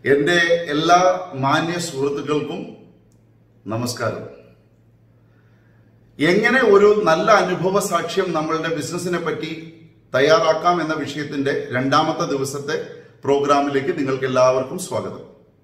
എൻ്റെ എല്ലാ മാന്യ സുഹൃത്തുക്കൾക്കും നമസ്കാരം എങ്ങനെ ഒരു നല്ല അനുഭവ സാക്ഷ്യം നമ്മളുടെ ബിസിനസിനെ പറ്റി തയ്യാറാക്കാം എന്ന വിഷയത്തിന്റെ രണ്ടാമത്തെ ദിവസത്തെ പ്രോഗ്രാമിലേക്ക് നിങ്ങൾക്ക് എല്ലാവർക്കും സ്വാഗതം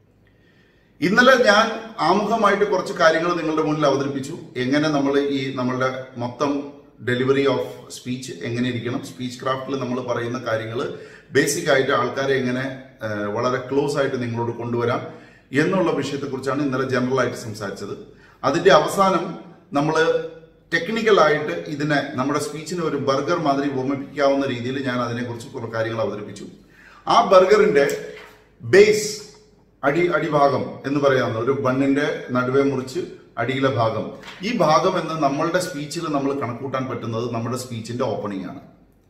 ഇന്നലെ ഞാൻ ആമുഖമായിട്ട് കുറച്ച് കാര്യങ്ങൾ നിങ്ങളുടെ മുന്നിൽ അവതരിപ്പിച്ചു എങ്ങനെ നമ്മൾ ഈ നമ്മളുടെ മൊത്തം ഡെലിവറി ഓഫ് സ്പീച്ച് എങ്ങനെ ഇരിക്കണം സ്പീച്ച് ക്രാഫ്റ്റിൽ നമ്മൾ പറയുന്ന കാര്യങ്ങൾ ബേസിക് ആയിട്ട് ആൾക്കാരെ എങ്ങനെ ആ, വളരെ ക്ലോസ് ആയിട്ട് നിങ്ങളോട് കൊണ്ടുവരാം എന്നുള്ള വിഷയത്തെക്കുറിച്ചാണ് ഇന്നലെ ജനറൽ ആയിട്ട് സംസാരിച്ചത് അതിന്റെ അവസാനം നമ്മൾ ടെക്നിക്കലായിട്ട് ഇതിനെ നമ്മുടെ സ്പീച്ചിനെ ഒരു ബർഗർ മാതിരി ഓർമ്മിപ്പിക്കാവുന്ന രീതിയിൽ ഞാൻ അതിനെക്കുറിച്ച് കുറെ കാര്യങ്ങൾ അവതരിപ്പിച്ചു ആ ബർഗറിന്റെ ബേസ് അടി അടിഭാഗം എന്ന് പറയാവുന്ന ഒരു ബണ്ണിന്റെ നടുവേ മുറിച്ച് അടിയിലെ ഭാഗം ഈ ഭാഗം എന്ന് നമ്മളുടെ സ്പീച്ചിൽ നമ്മൾ കണക്കൂട്ടാൻ പറ്റുന്നത് നമ്മുടെ സ്പീച്ചിന്റെ ഓപ്പണിംഗ് ആണ്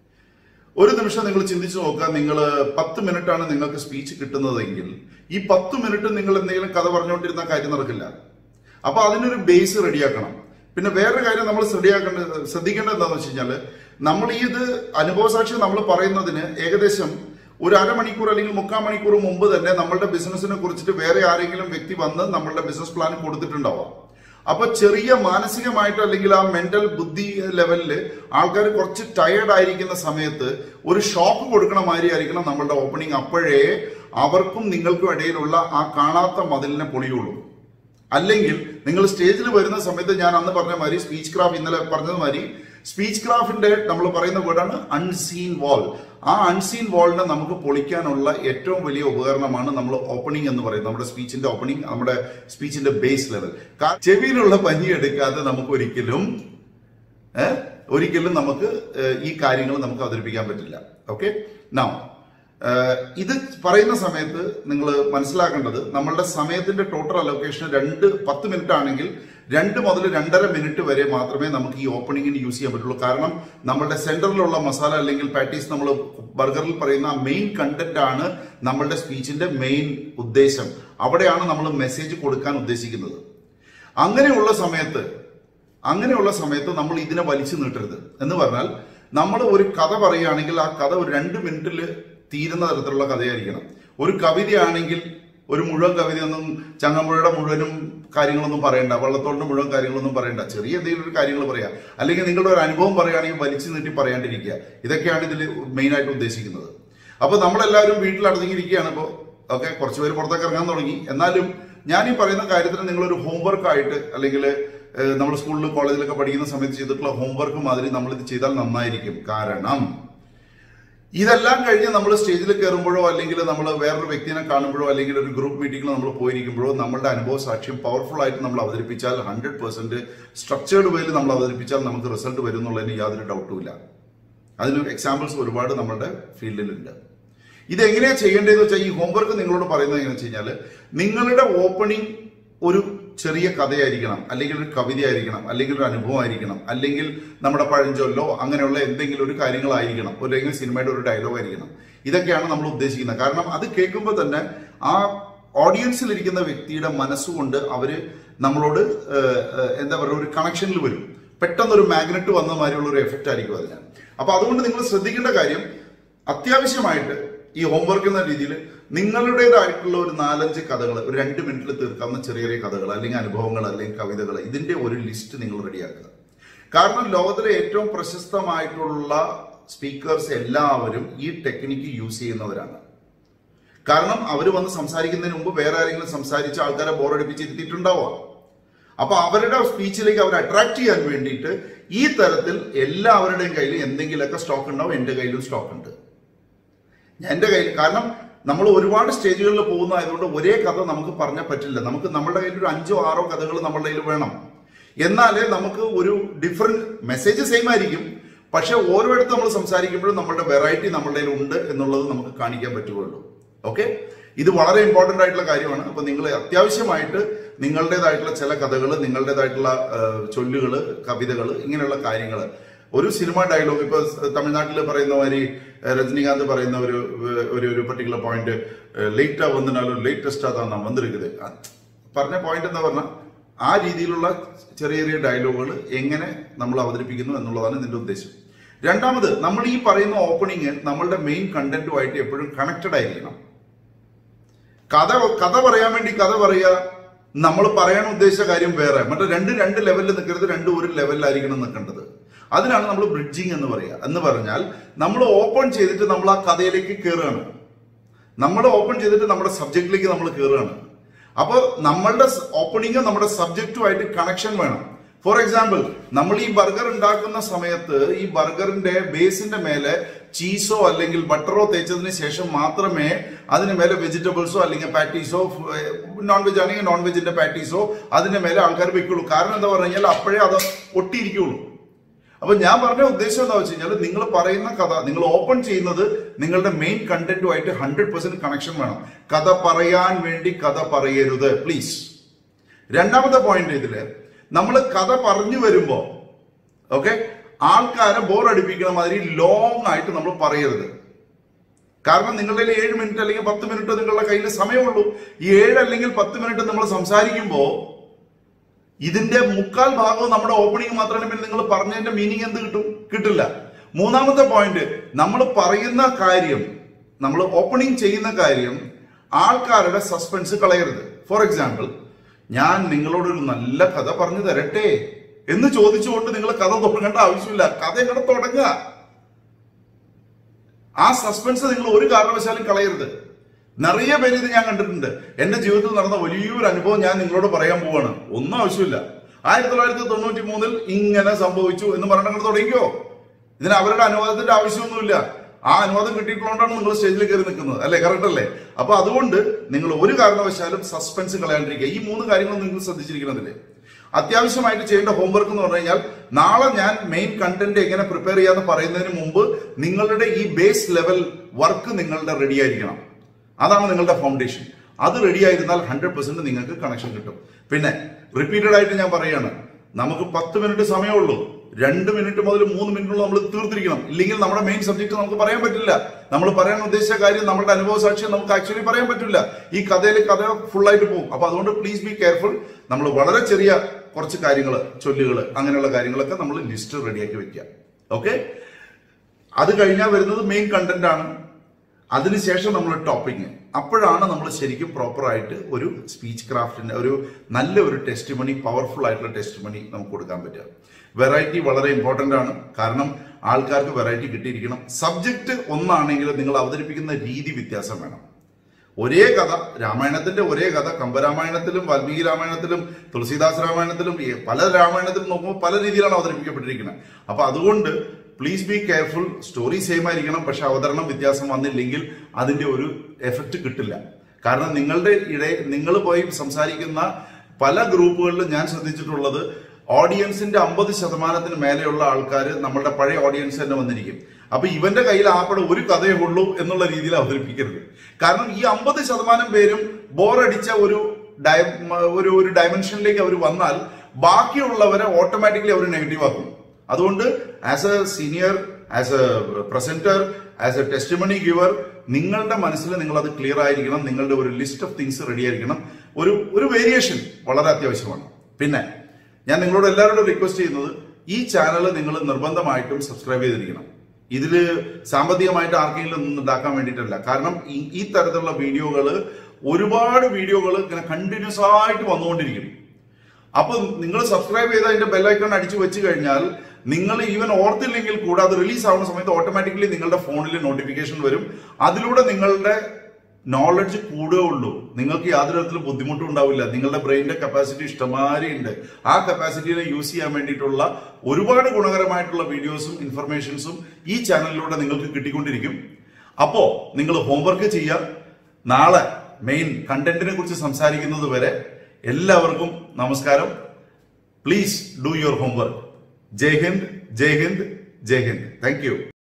ഒരു നിമിഷം നിങ്ങൾ ചിന്തിച്ചു നോക്കുക നിങ്ങൾ പത്ത് മിനിറ്റ് ആണ് നിങ്ങൾക്ക് സ്പീച്ച് കിട്ടുന്നതെങ്കിൽ ഈ പത്ത് മിനിറ്റ് നിങ്ങൾ എന്തെങ്കിലും കഥ പറഞ്ഞുകൊണ്ടിരുന്ന കാര്യം നടക്കില്ല അപ്പൊ അതിനൊരു ബേസ് റെഡിയാക്കണം പിന്നെ വേറൊരു കാര്യം നമ്മൾ ശ്രദ്ധിയാക്കേണ്ട ശ്രദ്ധിക്കേണ്ടത് എന്താണെന്ന് വെച്ച് കഴിഞ്ഞാൽ നമ്മൾ ഈ ഇത് അനുഭവസാക്ഷ്യം നമ്മൾ പറയുന്നതിന് ഏകദേശം ഒരു അരമണിക്കൂർ അല്ലെങ്കിൽ മുക്കാൽ മണിക്കൂർ മുമ്പ് തന്നെ നമ്മളുടെ ബിസിനസിനെ കുറിച്ചിട്ട് വേറെ ആരെങ്കിലും വ്യക്തി വന്ന് നമ്മളുടെ ബിസിനസ് പ്ലാൻ കൊടുത്തിട്ടുണ്ടാവാം അപ്പൊ ചെറിയ മാനസികമായിട്ട് അല്ലെങ്കിൽ ആ മെന്റൽ ബുദ്ധി ലെവലിൽ ആൾക്കാർ കുറച്ച് ടയേർഡ് ആയിരിക്കുന്ന സമയത്ത് ഒരു ഷോക്ക് കൊടുക്കണ മാതിരി ആയിരിക്കണം നമ്മളുടെ ഓപ്പണിംഗ് അപ്പോഴേ അവർക്കും നിങ്ങൾക്കും ഇടയിലുള്ള ആ കാണാത്ത മതിലിനെ പൊളിയുള്ളൂ അല്ലെങ്കിൽ നിങ്ങൾ സ്റ്റേജിൽ വരുന്ന സമയത്ത് ഞാൻ അന്ന് പറഞ്ഞ മാതിരി സ്പീച്ച് ക്രാഫ്റ്റ് ഇന്നലെ പറഞ്ഞത് മാതിരി സ്പീച്ച് ക്രാഫ്റ്റിന്റെ നമ്മൾ പറയുന്ന വേർഡാണ് അൺസീൻ വാൾ ആ അൺസീൻ വാളിനെ നമുക്ക് പൊളിക്കാനുള്ള ഏറ്റവും വലിയ ഉപകരണമാണ് നമ്മൾ ഓപ്പണിംഗ് എന്ന് പറയുന്നത് നമ്മുടെ സ്പീച്ചിന്റെ ഓപ്പണിംഗ് നമ്മുടെ സ്പീച്ചിന്റെ ബേസ് ലെവൽ ചെവിയിലുള്ള പനി എടുക്കാതെ നമുക്ക് ഒരിക്കലും ഏഹ് ഒരിക്കലും നമുക്ക് ഏഹ് ഈ കാര്യങ്ങൾ നമുക്ക് അവതരിപ്പിക്കാൻ പറ്റില്ല ഓക്കെ നൗ ഇത് പറയുന്ന സമയത്ത് നിങ്ങൾ മനസ്സിലാക്കേണ്ടത് നമ്മളുടെ സമയത്തിന്റെ ടോട്ടൽ അലൊക്കേഷൻ രണ്ട് പത്ത് മിനിറ്റ് ആണെങ്കിൽ രണ്ട് മുതൽ രണ്ടര മിനിറ്റ് വരെ മാത്രമേ നമുക്ക് ഈ ഓപ്പണിങ്ങിന് യൂസ് ചെയ്യാൻ പറ്റുള്ളൂ കാരണം നമ്മളുടെ സെന്ററിലുള്ള മസാല അല്ലെങ്കിൽ പാറ്റീസ് നമ്മൾ ബർഗറിൽ പറയുന്ന മെയിൻ കണ്ടന്റ് ആണ് നമ്മളുടെ സ്പീച്ചിന്റെ മെയിൻ ഉദ്ദേശം അവിടെയാണ് നമ്മൾ മെസ്സേജ് കൊടുക്കാൻ ഉദ്ദേശിക്കുന്നത് അങ്ങനെയുള്ള സമയത്ത് അങ്ങനെയുള്ള സമയത്ത് നമ്മൾ ഇതിനെ വലിച്ചു നീട്ടരുത് എന്ന് പറഞ്ഞാൽ നമ്മൾ ഒരു കഥ പറയുകയാണെങ്കിൽ ആ കഥ ഒരു രണ്ട് മിനിറ്റിൽ തീരുന്ന തരത്തിലുള്ള കഥയായിരിക്കണം ഒരു കവിതയാണെങ്കിൽ ഒരു മുഴുവൻ കവിതയൊന്നും ചങ്ങമ്പുഴയുടെ മുഴുവനും കാര്യങ്ങളൊന്നും പറയണ്ട വള്ളത്തോളിന്റെ മുഴുവൻ കാര്യങ്ങളൊന്നും പറയണ്ട ചെറിയ എന്തെങ്കിലും ഒരു കാര്യങ്ങൾ പറയാം അല്ലെങ്കിൽ നിങ്ങളുടെ ഒരു അനുഭവം പറയുകയാണെങ്കിൽ വലിച്ചു നീട്ടി പറയാണ്ടിരിക്കുക ഇതൊക്കെയാണ് ഇതിൽ മെയിൻ ആയിട്ട് ഉദ്ദേശിക്കുന്നത് അപ്പൊ നമ്മളെല്ലാവരും വീട്ടിൽ അടങ്ങിയിരിക്കുകയാണ് ഇപ്പോൾ ഓക്കെ കുറച്ച് പേര് പുറത്തേക്ക് ഇറങ്ങാൻ തുടങ്ങി എന്നാലും ഞാൻ ഈ പറയുന്ന കാര്യത്തിന് നിങ്ങളൊരു ഹോംവർക്ക് ആയിട്ട് അല്ലെങ്കിൽ നമ്മൾ സ്കൂളിൽ കോളേജിലൊക്കെ പഠിക്കുന്ന സമയത്ത് ചെയ്തിട്ടുള്ള ഹോംവർക്ക് മാതിരി നമ്മൾ ഇത് ചെയ്താൽ നന്നായിരിക്കും കാരണം ഇതെല്ലാം കഴിഞ്ഞ് നമ്മൾ സ്റ്റേജിൽ കയറുമ്പോഴോ അല്ലെങ്കിൽ നമ്മൾ വേറൊരു വ്യക്തിനെ കാണുമ്പോഴോ അല്ലെങ്കിൽ ഒരു ഗ്രൂപ്പ് മീറ്റിംഗിൽ നമ്മൾ പോയിരിക്കുമ്പോഴോ നമ്മളുടെ അനുഭവ സാക്ഷ്യം പവർഫുൾ ആയിട്ട് നമ്മൾ അവതരിപ്പിച്ചാൽ ഹൺഡ്രഡ് പെർസെന്റ് സ്ട്രക്ചേർഡ് വേയിൽ നമ്മൾ അവതരിപ്പിച്ചാൽ നമുക്ക് റിസൾട്ട് വരും എന്നുള്ളതിന് യാതൊരു ഡൗട്ടും ഇല്ല അതിന് എക്സാമ്പിൾസ് ഒരുപാട് നമ്മുടെ ഫീൽഡിലുണ്ട് ഇത് എങ്ങനെയാ ചെയ്യേണ്ടതെന്ന് വെച്ചാൽ ഈ ഹോംവർക്ക് നിങ്ങളോട് പറയുന്നത് എങ്ങനെയാണെന്ന് വെച്ച് കഴിഞ്ഞാൽ നിങ്ങളുടെ ഓപ്പണിംഗ് ഒരു ചെറിയ കഥയായിരിക്കണം അല്ലെങ്കിൽ ഒരു കവിതയായിരിക്കണം അല്ലെങ്കിൽ ഒരു അനുഭവമായിരിക്കണം അല്ലെങ്കിൽ നമ്മുടെ പഴഞ്ചൊല്ലോ അങ്ങനെയുള്ള എന്തെങ്കിലും ഒരു കാര്യങ്ങളായിരിക്കണം ഒരു അല്ലെങ്കിൽ സിനിമയുടെ ഒരു ഡയലോഗ് ആയിരിക്കണം ഇതൊക്കെയാണ് നമ്മൾ ഉദ്ദേശിക്കുന്നത് കാരണം അത് കേൾക്കുമ്പോൾ തന്നെ ആ ഓഡിയൻസിൽ ഇരിക്കുന്ന വ്യക്തിയുടെ മനസ്സുകൊണ്ട് അവര് നമ്മളോട് ഏഹ്, ഏഹ്, എന്താ പറയുക ഒരു കണക്ഷനിൽ വരും പെട്ടെന്നൊരു മാഗ്നറ്റ് വന്ന മാതിരിയുള്ള ഒരു എഫക്റ്റ് ആയിരിക്കും അതിന് അപ്പൊ അതുകൊണ്ട് നിങ്ങൾ ശ്രദ്ധിക്കേണ്ട കാര്യം അത്യാവശ്യമായിട്ട് ഈ ഹോംവർക്ക് എന്ന രീതിയിൽ നിങ്ങളുടേതായിട്ടുള്ള ഒരു നാലഞ്ച് കഥകൾ ഒരു രണ്ട് മിനിറ്റിൽ തീർക്കാവുന്ന ചെറിയ ചെറിയ കഥകൾ അല്ലെങ്കിൽ അനുഭവങ്ങൾ അല്ലെങ്കിൽ കവിതകൾ ഇതിന്റെ ഒരു ലിസ്റ്റ് നിങ്ങൾ റെഡിയാക്കുക കാരണം ലോകത്തിലെ ഏറ്റവും പ്രശസ്തമായിട്ടുള്ള സ്പീക്കേഴ്സ് എല്ലാവരും ഈ ടെക്നിക്ക് യൂസ് ചെയ്യുന്നവരാണ് കാരണം അവർ വന്ന് സംസാരിക്കുന്നതിന് മുമ്പ് വേറെ ആരെങ്കിലും സംസാരിച്ച ആൾക്കാരെ ബോറടിപ്പിച്ച് ഇരുത്തിയിട്ടുണ്ടാവാം അപ്പൊ അവരുടെ സ്പീച്ചിലേക്ക് അവർ അട്രാക്ട് ചെയ്യാൻ വേണ്ടിയിട്ട് ഈ തരത്തിൽ എല്ലാവരുടെയും കയ്യിൽ എന്തെങ്കിലുമൊക്കെ സ്റ്റോക്ക് ഉണ്ടാവും എന്റെ കയ്യിലും സ്റ്റോക്ക് ഉണ്ട് എന്റെ കയ്യിൽ കാരണം നമ്മൾ ഒരുപാട് സ്റ്റേജുകളിൽ പോകുന്നതായതുകൊണ്ട് ഒരേ കഥ നമുക്ക് പറഞ്ഞാൽ പറ്റില്ല നമുക്ക് നമ്മുടെ കയ്യിൽ ഒരു അഞ്ചോ ആറോ കഥകൾ നമ്മുടെ കയ്യിൽ വേണം എന്നാലേ നമുക്ക് ഒരു ഡിഫറെന്റ് മെസ്സേജ് സെയിം ആയിരിക്കും പക്ഷെ ഓരോയിടത്ത് നമ്മൾ സംസാരിക്കുമ്പോഴും നമ്മുടെ വെറൈറ്റി നമ്മുടെ കയ്യിൽ ഉണ്ട് എന്നുള്ളത് നമുക്ക് കാണിക്കാൻ പറ്റുകയുള്ളൂ ഓക്കെ ഇത് വളരെ ഇമ്പോർട്ടന്റ് ആയിട്ടുള്ള കാര്യമാണ് അപ്പൊ നിങ്ങൾ അത്യാവശ്യമായിട്ട് നിങ്ങളുടേതായിട്ടുള്ള ചില കഥകൾ നിങ്ങളുടേതായിട്ടുള്ള ചൊല്ലുകൾ കവിതകൾ ഇങ്ങനെയുള്ള കാര്യങ്ങൾ ഒരു സിനിമ ഡയലോഗ് ഇപ്പൊ തമിഴ്നാട്ടിൽ പറയുന്ന മാതിരി ഏഹ്, രജനീകാന്ത് പറയുന്ന ഒരു ഏഹ്, ഒരു ഒരു പർട്ടിക്കുലർ പോയിന്റ് ലേറ്റാ വന്നാലും ലേറ്റസ്റ്റാ തന്നെ വന്നിരിക്കുന്നത് പറഞ്ഞ പോയിന്റ് എന്താ പറഞ്ഞാൽ ആ രീതിയിലുള്ള ചെറിയ ചെറിയ ഡയലോഗുകൾ എങ്ങനെ നമ്മൾ അവതരിപ്പിക്കുന്നു എന്നുള്ളതാണ് ഇതിന്റെ ഉദ്ദേശം രണ്ടാമത് നമ്മൾ ഈ പറയുന്ന ഓപ്പണിങ് നമ്മളുടെ മെയിൻ കണ്ടന്റുമായിട്ട് എപ്പോഴും കണക്റ്റഡ് ആയിരിക്കണം കഥ കഥ പറയാൻ വേണ്ടി കഥ പറയുക നമ്മൾ പറയാൻ ഉദ്ദേശിച്ച കാര്യം വേറെ മറ്റേ രണ്ട് രണ്ട് ലെവലിൽ നിൽക്കരുത് രണ്ട് ഒരു ലെവലിലായിരിക്കണം നിൽക്കേണ്ടത് അതിനാണ് നമ്മൾ ബ്രിഡ്ജിങ് എന്ന് പറയുക എന്ന് പറഞ്ഞാൽ നമ്മൾ ഓപ്പൺ ചെയ്തിട്ട് നമ്മൾ ആ കഥയിലേക്ക് കയറുകയാണ് നമ്മൾ ഓപ്പൺ ചെയ്തിട്ട് നമ്മുടെ സബ്ജക്റ്റിലേക്ക് നമ്മൾ കയറുകയാണ് അപ്പോൾ നമ്മളുടെ ഓപ്പണിങ് നമ്മുടെ സബ്ജക്റ്റുമായിട്ട് കണക്ഷൻ വേണം ഫോർ എക്സാമ്പിൾ നമ്മൾ ഈ ബർഗർ ഉണ്ടാക്കുന്ന സമയത്ത് ഈ ബർഗറിന്റെ ബേസിന്റെ മേലെ ചീസോ അല്ലെങ്കിൽ ബട്ടറോ തേച്ചതിന് ശേഷം മാത്രമേ അതിന് മേലെ വെജിറ്റബിൾസോ അല്ലെങ്കിൽ പാറ്റീസോ നോൺ വെജ് ആണെങ്കിൽ നോൺ വെജിന്റെ പാറ്റീസോ അതിന്റെ മേലെ ആൾക്കാർ വെക്കുള്ളൂ കാരണം എന്താ പറഞ്ഞു കഴിഞ്ഞാൽ അപ്പോഴേ അത് ഒട്ടിയിരിക്കുള്ളൂ അപ്പൊ ഞാൻ പറഞ്ഞ ഉദ്ദേശം എന്താ വെച്ച് കഴിഞ്ഞാൽ നിങ്ങൾ പറയുന്ന കഥ നിങ്ങൾ ഓപ്പൺ ചെയ്യുന്നത് നിങ്ങളുടെ മെയിൻ കണ്ടന്റുമായിട്ട് ഹൺഡ്രഡ് പെർസെന്റ് കണക്ഷൻ വേണം കഥ പറയാൻ വേണ്ടി കഥ പറയരുത് പ്ലീസ് രണ്ടാമത്തെ പോയിന്റ് ഇതില് നമ്മൾ കഥ പറഞ്ഞു വരുമ്പോ ഓക്കെ ആൾക്കാരെ ബോർ അടിപ്പിക്കുന്ന മാതിരി ലോങ് ആയിട്ട് നമ്മൾ പറയരുത് കാരണം നിങ്ങളുടെ കയ്യിൽ ഏഴ് മിനിറ്റ് അല്ലെങ്കിൽ പത്ത് മിനിറ്റ് നിങ്ങളുടെ കയ്യിൽ സമയമുള്ളൂ ഈ ഏഴ് അല്ലെങ്കിൽ പത്ത് മിനിറ്റ് നമ്മൾ സംസാരിക്കുമ്പോൾ ഇതിന്റെ മുക്കാൽ ഭാഗവും നമ്മുടെ ഓപ്പണിംഗ് മാത്രമേ പിന്നെ നിങ്ങൾ പറഞ്ഞതിന്റെ മീനിങ് എന്ത് കിട്ടും കിട്ടില്ല മൂന്നാമത്തെ പോയിന്റ് നമ്മൾ പറയുന്ന കാര്യം നമ്മൾ ഓപ്പണിംഗ് ചെയ്യുന്ന കാര്യം ആൾക്കാരുടെ സസ്പെൻസ് കളയരുത് ഫോർ എക്സാമ്പിൾ ഞാൻ നിങ്ങളോടൊരു നല്ല കഥ പറഞ്ഞു തരട്ടെ എന്ന് ചോദിച്ചുകൊണ്ട് നിങ്ങൾ കഥ തുടങ്ങേണ്ട ആവശ്യമില്ല കഥ എങ്ങനെ തുടങ്ങുക ആ സസ്പെൻസ് നിങ്ങൾ ഒരു കാരണവശാലും കളയരുത് നിറയെ പേര് ഇത് ഞാൻ കണ്ടിട്ടുണ്ട് എന്റെ ജീവിതത്തിൽ നടന്ന വലിയൊരു അനുഭവം ഞാൻ നിങ്ങളോട് പറയാൻ പോവാണ് ഒന്നും ആവശ്യമില്ല ആയിരത്തി തൊള്ളായിരത്തി തൊണ്ണൂറ്റി മൂന്നിൽ ഇങ്ങനെ സംഭവിച്ചു എന്ന് പറഞ്ഞിട്ട് തുടങ്ങിക്കോ ഇതിന് അവരുടെ അനുവാദത്തിന്റെ ആവശ്യമൊന്നുമില്ല ആ അനുവാദം കിട്ടിയിട്ടുള്ളതുകൊണ്ടാണ് നിങ്ങൾ സ്റ്റേജിൽ കയറി നിൽക്കുന്നത് അല്ലെ കറക്റ്റ് അല്ലേ അപ്പൊ അതുകൊണ്ട് നിങ്ങൾ ഒരു കാരണവശാലും സസ്പെൻസ് കളയാണ്ടിരിക്കുക ഈ മൂന്ന് കാര്യങ്ങൾ നിങ്ങൾ ശ്രദ്ധിച്ചിരിക്കണതില്ലേ അത്യാവശ്യമായിട്ട് ചെയ്യേണ്ട ഹോംവർക്ക് എന്ന് പറഞ്ഞു കഴിഞ്ഞാൽ നാളെ ഞാൻ മെയിൻ കണ്ടന്റ് എങ്ങനെ പ്രിപ്പയർ ചെയ്യാന്ന് പറയുന്നതിന് മുമ്പ് നിങ്ങളുടെ ഈ ബേസ് ലെവൽ വർക്ക് നിങ്ങളുടെ റെഡി ആയിരിക്കണം അതാണ് നിങ്ങളുടെ ഫൗണ്ടേഷൻ അത് റെഡി ആയിരുന്നാൽ ഹൺഡ്രഡ് പെർസെന്റ് നിങ്ങൾക്ക് കണക്ഷൻ കിട്ടും പിന്നെ റിപ്പീറ്റഡ് ആയിട്ട് ഞാൻ പറയാണ് നമുക്ക് പത്ത് മിനിറ്റ് സമയമുള്ളൂ രണ്ട് മിനിറ്റ് മുതൽ മൂന്ന് മിനിറ്റുള്ള നമ്മൾ തീർത്തിരിക്കണം ഇല്ലെങ്കിൽ നമ്മുടെ മെയിൻ സബ്ജക്ട് നമുക്ക് പറയാൻ പറ്റില്ല നമ്മൾ പറയാൻ ഉദ്ദേശിച്ച കാര്യം നമ്മുടെ അനുഭവ സാക്ഷ്യം നമുക്ക് ആക്ച്വലി പറയാൻ പറ്റില്ല ഈ കഥയിൽ കഥ full ആയിട്ട് പോകും അപ്പൊ അതുകൊണ്ട് പ്ലീസ് ബി കെയർഫുൾ നമ്മൾ വളരെ ചെറിയ കുറച്ച് കാര്യങ്ങൾ ചൊല്ലുകൾ അങ്ങനെയുള്ള കാര്യങ്ങളൊക്കെ നമ്മൾ ലിസ്റ്റ് റെഡിയാക്കി വെക്കുക ഓക്കെ അത് കഴിഞ്ഞാൽ വരുന്നത് മെയിൻ കണ്ടന്റ് ആണ് അതിനുശേഷം നമ്മൾ ടോപ്പിംഗ് അപ്പോഴാണ് നമ്മൾ ശരിക്കും പ്രോപ്പർ ആയിട്ട് ഒരു സ്പീച്ച് ക്രാഫ്റ്റിന്റെ ഒരു നല്ല ഒരു ടെസ്റ്റ് മണി പവർഫുൾ ആയിട്ടുള്ള ടെസ്റ്റ് മണി നമുക്ക് കൊടുക്കാൻ പറ്റുക വെറൈറ്റി വളരെ ഇമ്പോർട്ടന്റ് ആണ് കാരണം ആൾക്കാർക്ക് വെറൈറ്റി കിട്ടിയിരിക്കണം സബ്ജക്റ്റ് ഒന്നാണെങ്കിലും നിങ്ങൾ അവതരിപ്പിക്കുന്ന രീതി വ്യത്യാസം വേണം ഒരേ കഥ രാമായണത്തിന്റെ ഒരേ കഥ കമ്പരാമായണത്തിലും വാൽമീകി രാമായണത്തിലും തുളസീദാസ് രാമായണത്തിലും ഈ പല രാമായണത്തിലും നോക്കുമ്പോൾ പല രീതിയിലാണ് അവതരിപ്പിക്കപ്പെട്ടിരിക്കുന്നത് അപ്പൊ അതുകൊണ്ട് please be careful story same ആയിരിക്കണം പക്ഷെ അവതരണം വ്യത്യാസം വന്നില്ലെങ്കിൽ അതിന്റെ ഒരു എഫക്റ്റ് കിട്ടില്ല കാരണം നിങ്ങളുടെ ഇടയിൽ നിങ്ങൾ പോയി സംസാരിക്കുന്ന പല ഗ്രൂപ്പുകളിലും ഞാൻ ശ്രദ്ധിച്ചിട്ടുള്ളത് ഓഡിയൻസിന്റെ അമ്പത് ശതമാനത്തിന് മേലെയുള്ള ആൾക്കാർ നമ്മളുടെ പഴയ ഓഡിയൻസ് തന്നെ വന്നിരിക്കും അപ്പൊ ഇവന്റെ കയ്യിൽ ആപ്പടെ ഒരു കഥയേ ഉള്ളൂ എന്നുള്ള രീതിയിൽ അവതരിപ്പിക്കരുത് കാരണം ഈ അമ്പത് ശതമാനം പേരും ബോറടിച്ച ഒരു ഡയ ഒരു ഒരു ഡയമെൻഷനിലേക്ക് അവർ വന്നാൽ ബാക്കിയുള്ളവരെ ഓട്ടോമാറ്റിക്കലി അവർ നെഗറ്റീവ് ആക്കും അതുകൊണ്ട് as a senior as a presenter as a testimony giver നിങ്ങളുടെ മനസ്സിൽ നിങ്ങൾ അത് ക്ലിയർ ആയിരിക്കണം നിങ്ങളുടെ ഒരു ലിസ്റ്റ് ഓഫ് തിങ്സ് റെഡി ആയിരിക്കണം ഒരു ഒരു വേരിയേഷൻ വളരെ അത്യാവശ്യമാണ് പിന്നെ ഞാൻ നിങ്ങളോട് എല്ലാവരോടും റിക്വസ്റ്റ് ചെയ്യുന്നത് ഈ ചാനൽ നിങ്ങൾ നിർബന്ധമായിട്ടും സബ്സ്ക്രൈബ് ചെയ്തിരിക്കണം ഇതിൽ സാമ്പത്തികമായിട്ട് ആർക്കെങ്കിലും ഒന്നും ഉണ്ടാക്കാൻ വേണ്ടിയിട്ടല്ല കാരണം ഈ ഈ തരത്തിലുള്ള വീഡിയോകൾ ഒരുപാട് വീഡിയോകൾ ഇങ്ങനെ കണ്ടിന്യൂസ് ആയിട്ട് വന്നുകൊണ്ടിരിക്കും അപ്പൊ നിങ്ങൾ സബ്സ്ക്രൈബ് ചെയ്ത് അതിന്റെ ബെല്ലൈക്കൺ അടിച്ചു വെച്ച് കഴിഞ്ഞാൽ നിങ്ങൾ ഈവൻ ഓർത്തില്ലെങ്കിൽ കൂടെ അത് റിലീസ് ആവുന്ന സമയത്ത് ഓട്ടോമാറ്റിക്കലി നിങ്ങളുടെ ഫോണിൽ നോട്ടിഫിക്കേഷൻ വരും അതിലൂടെ നിങ്ങളുടെ നോളജ് കൂടുകയേ ഉള്ളൂ നിങ്ങൾക്ക് യാതൊരു തരത്തിലും ബുദ്ധിമുട്ടും ഉണ്ടാവില്ല നിങ്ങളുടെ ബ്രെയിനിന്റെ കപ്പാസിറ്റി ഇഷ്ടമാരി ഉണ്ട് ആ കപ്പാസിറ്റിനെ യൂസ് ചെയ്യാൻ വേണ്ടിയിട്ടുള്ള ഒരുപാട് ഗുണകരമായിട്ടുള്ള വീഡിയോസും ഇൻഫർമേഷൻസും ഈ ചാനലിലൂടെ നിങ്ങൾക്ക് കിട്ടിക്കൊണ്ടിരിക്കും അപ്പോ നിങ്ങൾ ഹോംവർക്ക് ചെയ്യുക നാളെ മെയിൻ കണ്ടന്റിനെ കുറിച്ച് സംസാരിക്കുന്നത് വരെ എല്ലാവർക്കും നമസ്കാരം please do your homework Jai Hind Jai Hind Jai Hind thank U